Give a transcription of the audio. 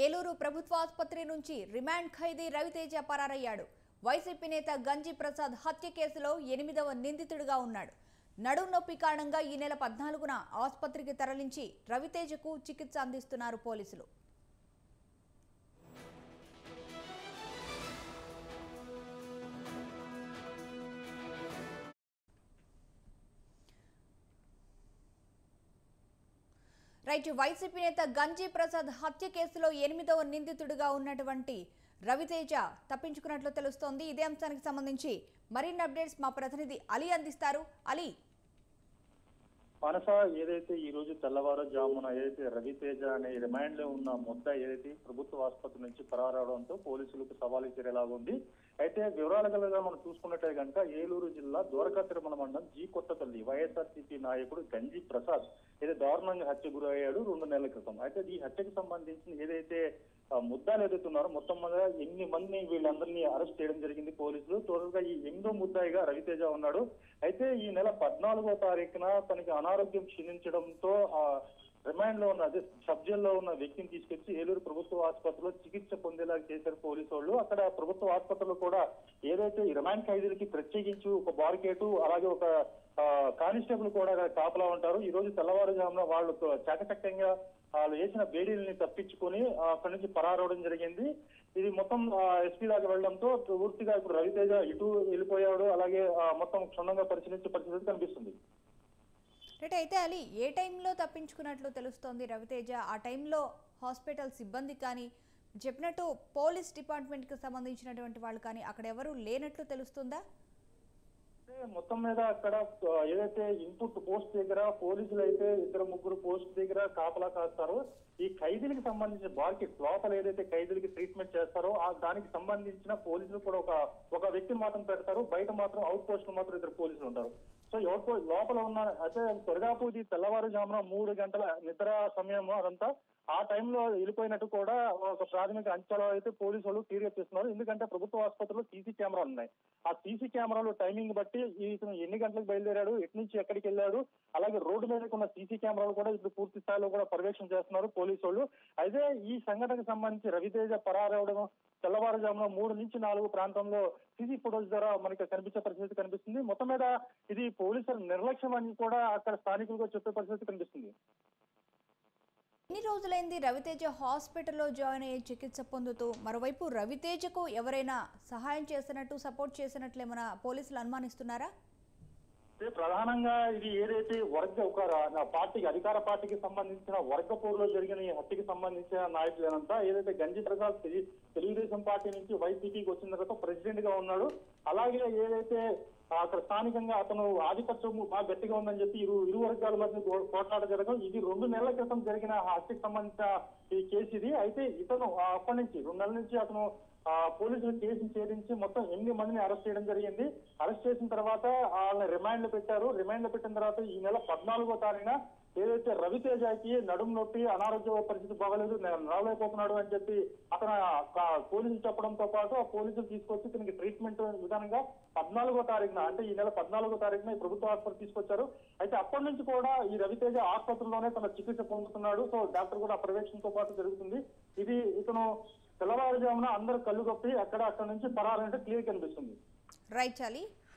ఏలూరు ప్రభుత్వ ఆసుపత్రి నుంచి రిమాండ్ ఖైదీ రవితేజ పరారయ్యాడు వైసీపీ నేత గంజి ప్రసాద్ హత్య కేసులో ఎనిమిదవ నిందితుడిగా ఉన్నాడు నడుం నొప్పి కారణంగా ఈ నెల పద్నాలుగున ఆసుపత్రికి తరలించి రవితేజకు చికిత్స అందిస్తున్నారు పోలీసులు రైట్ వైసీపీ నేత గంజి ప్రసాద్ హత్య కేసులో ఎనిమిదవ నిందితుడిగా ఉన్నటువంటి రవితేజ తప్పించుకున్నట్లు తెలుస్తోంది ఇదే అంశానికి సంబంధించి మరిన్ని అప్డేట్స్ మా ప్రతినిధి అలీ అందిస్తారు అలీ మనస ఏదైతే ఈ రోజు తెల్లవారుజామున ఏదైతే రవితేజ అనే రిమాండ్ లో ఉన్న ముద్ద ఏదైతే ప్రభుత్వ ఆసుపత్రి నుంచి పరారవడంతో పోలీసులకు సవాలు చర్యలాగా ఉంది అయితే వివరాల కలగా మనం చూసుకున్నట్టే కనుక ఏలూరు జిల్లా దూరక తిరుమల మండలం జీ కొత్తపల్లి వైఎస్ఆర్సీపీ నాయకుడు గంజి ప్రసాద్ ఏదో దారుణంగా హత్య గురయ్యాడు రెండు నెలల క్రితం అయితే ఈ హత్యకు సంబంధించిన ఏదైతే ఆ, ముద్దాలు ఏదైతే ఉన్నారో మొత్తం మీద ఎన్ని మందిని వీళ్ళందరినీ అరెస్ట్ చేయడం జరిగింది పోలీసులు టోటల్ గా ఈ ఎనిమిదో ముద్దాయిగా రవితేజ ఉన్నాడు అయితే ఈ నెల పద్నాలుగో తారీఖున తనకి అనారోగ్యం క్షీణించడంతో ఆ రిమాండ్ లో ఉన్న అదే సబ్ జైల్లో ఉన్న వ్యక్తిని తీసుకొచ్చి ఏలూరు ప్రభుత్వ ఆసుపత్రిలో చికిత్స పొందేలా చేశారు పోలీసు వాళ్ళు అక్కడ ప్రభుత్వ ఆసుపత్రిలో కూడా ఏదైతే ఈ రిమాండ్ ఖైదీలకి ప్రత్యేకించి ఒక బార్కేటు అలాగే ఒక ఆ, కానిస్టేబుల్ కూడా అక్కడ కాపలా ఉంటారు ఈ రోజు తెల్లవారుజామున వాళ్ళు చాకచక్యంగా వాళ్ళు వేసిన బేడీలని తప్పించుకొని ఆ, అక్కడి నుంచి పరారవడం జరిగింది ఇది మొత్తం ఎస్పీ దాకా వెళ్ళడంతో పూర్తిగా ఇప్పుడు రవితేజ ఇటు వెళ్ళిపోయాడు అలాగే ఆ, మొత్తం క్షుణ్ణంగా పరిశీలించే పరిస్థితి కనిపిస్తుంది రైట్ అయితే అలీ ఏ టైంలో తప్పించుకున్నట్లు తెలుస్తోంది రవితేజ ఆ టైంలో హాస్పిటల్ సిబ్బంది కానీ చెప్పినట్టు పోలీస్ డిపార్ట్మెంట్కి సంబంధించినటువంటి వాళ్ళు కానీ అక్కడ ఎవరు లేనట్లు తెలుస్తుందా అంటే మొత్తం మీద అక్కడ ఆ, ఏదైతే ఇన్పుట్ పోస్ట్ దగ్గర పోలీసులు అయితే ఇద్దరు ముగ్గురు పోస్ట్ దగ్గర కాపలా కాస్తారో ఈ ఖైదీలకు సంబంధించిన బార్కెట్ లోపల ఏదైతే ఖైదీలకి ట్రీట్మెంట్ చేస్తారో ఆ దానికి సంబంధించిన పోలీసులు కూడా ఒక ఒక వ్యక్తిని మాత్రం పెడతారు బయట మాత్రం అవుట్ పోస్ట్ మాత్రం ఇద్దరు పోలీసులు ఉంటారు సో అవుట్ పోస్ట్ లోపల ఉన్న అయితే త్వరగాపూది తెల్లవారుజామున మూడు గంటల నిద్ర సమయం అదంతా ఆ టైంలో వెళ్ళిపోయినట్టు కూడా ఒక ప్రాథమిక అంచనా అయితే పోలీసు వాళ్ళు క్లియర్ చేస్తున్నారు ఎందుకంటే ప్రభుత్వ ఆసుపత్రిలో సీసీ కెమెరాలు ఉన్నాయి ఆ సీసీ కెమెరాలు టైమింగ్ బట్టి ఇతను ఎన్ని గంటలకు బయలుదేరాడు ఎటు నుంచి ఎక్కడికి వెళ్ళాడు అలాగే రోడ్డు మీద ఉన్న సీసీ కెమెరాలు కూడా ఇప్పుడు పూర్తి స్థాయిలో కూడా పర్యవేక్షణ చేస్తున్నారు పోలీసు వాళ్ళు అయితే ఈ సంఘటనకు సంబంధించి రవితేజ పరారవడం తెల్లవారుజామున మూడు నుంచి నాలుగు ప్రాంతంలో సీసీ ఫుటేజ్ ద్వారా మనకి కనిపించే పరిస్థితి కనిపిస్తుంది మొత్తం మీద ఇది పోలీసుల నిర్లక్ష్యం అని కూడా అక్కడ స్థానికులుగా చెప్పే పరిస్థితి కనిపిస్తుంది ఎన్ని రోజులైంది రవితేజ హాస్పిటల్లో జాయిన్ అయ్యి చికిత్స పొందుతూ మరోవైపు రవితేజకు ఎవరైనా సహాయం చేసినట్టు సపోర్ట్ చేసినట్లు ఏమైనా పోలీసులు అనుమానిస్తున్నారా అంటే ప్రధానంగా ఇది ఏదైతే వర్గ ఒక రా- పార్టీకి అధికార పార్టీకి సంబంధించిన వర్గ పోరులో జరిగిన ఈ హత్యకి సంబంధించిన నాయకులంతా ఏదైతే గంజి ప్రసాద్ తెలు- తెలుగుదేశం పార్టీ నుంచి వైసీపీకి వచ్చిన తర్వాత ప్రెసిడెంట్ గా ఉన్నాడు అలాగే ఏదైతే ఆ, అక్కడ స్థానికంగా అతను ఆధిపత్యం బాగా గట్టిగా ఉందని చెప్పి ఇరు ఇరు వర్గాల మధ్య గో- పోట్లాట జరగడం ఇది రెండు నెలల క్రితం జరిగిన హత్యకు సంబంధించిన ఈ కేసు ఇది అయితే ఇతను ఆ, అప్పటి నుంచి రెండు నెలల నుంచి అతను ఆ పోలీసులు కేసును ఛేదించి మొత్తం ఎనిమిది మందిని అరెస్ట్ చేయడం జరిగింది అరెస్ట్ చేసిన తర్వాత వాళ్ళని రిమాండ్ లో పెట్టారు రిమాండ్ లో పెట్టిన తర్వాత ఈ నెల పద్నాలుగో తారీఖున ఏదైతే రవితేజకి నడుము నొప్పి అనారోగ్య పరిస్థితి బాగలేదు నేను నడవలేకపోతున్నాడు అని చెప్పి అతను ఆ పోలీసులు చెప్పడంతో పాటు ఆ పోలీసులు తీసుకొచ్చి ఇతనికి ట్రీట్మెంట్ విధానంగా పద్నాలుగో తారీఖున అంటే ఈ నెల పద్నాలుగో తారీఖున ఈ ప్రభుత్వ ఆసుపత్రి తీసుకొచ్చారు అయితే అప్పటి నుంచి కూడా ఈ రవితేజ ఆసుపత్రిలోనే తన చికిత్స పొందుతున్నాడు సో డాక్టర్ కూడా పర్యవేక్షణతో పాటు జరుగుతుంది ఇది ఇతను తెల్లవారుజామున అందరు కళ్ళు కప్పి అక్కడ అక్కడ నుంచి పరారంటే క్లియర్ కనిపిస్తుంది రైట్ చాలి